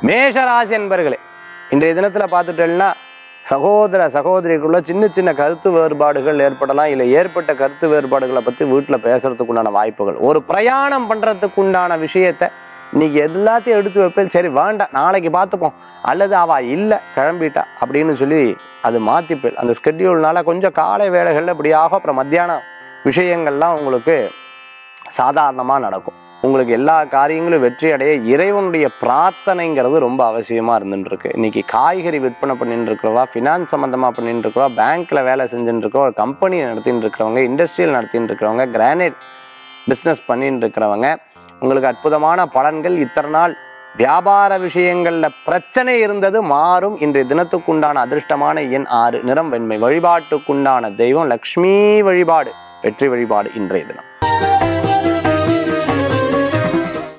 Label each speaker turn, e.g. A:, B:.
A: மேஷராசி என்பர்களே இன்றைய தினத்தில் பார்த்துட்டேன்னா சகோதர சகோதரிக்குள்ள சின்ன சின்ன கருத்து வேறுபாடுகள் ஏற்படலாம் இல்லை ஏற்பட்ட கருத்து வேறுபாடுகளை பற்றி வீட்டில் பேசுறதுக்கு உண்டான வாய்ப்புகள் ஒரு பிரயாணம் பண்ணுறதுக்கு உண்டான விஷயத்தை இன்னைக்கு எல்லாத்தையும் எடுத்து வைப்பேன் சரி வேண்டாம் நாளைக்கு பார்த்துப்போம் அல்லது அவ இல்லை கிளம்பிட்டா அப்படின்னு சொல்லி அது மாற்றிப்பேன் அந்த ஸ்கெட்யூல்னால கொஞ்சம் காலை வேலைகளில் இப்படி ஆகும் அப்புறம் மத்தியானம் விஷயங்கள்லாம் உங்களுக்கு சாதாரணமாக நடக்கும் உங்களுக்கு எல்லா காரியங்களும் வெற்றி அடைய இறைவனுடைய பிரார்த்தனைங்கிறது ரொம்ப அவசியமாக இருந்துட்டு இருக்கு இன்னைக்கு காய்கறி விற்பனை பண்ணிட்டு இருக்கிறவா ஃபினான்ஸ் சம்மந்தமாக பண்ணிட்டு இருக்கிறவா பேங்க்கில் வேலை செஞ்சுட்டு இருக்கவா ஒரு கம்பெனி நடத்திட்டு இருக்கிறவங்க இண்டஸ்ட்ரியல் நடத்திட்டு இருக்கிறவங்க கிரானைட் பிஸ்னஸ் பண்ணிட்டு இருக்கிறவங்க உங்களுக்கு அற்புதமான பலன்கள் இத்தனை நாள் வியாபார விஷயங்களில் பிரச்சனை இருந்தது மாறும் இன்றைய தினத்துக்குண்டான அதிர்ஷ்டமான எண் ஆறு நிறம் வெண்மை வழிபாட்டுக்குண்டான தெய்வம் லக்ஷ்மி வழிபாடு வெற்றி வழிபாடு இன்றைய தினம்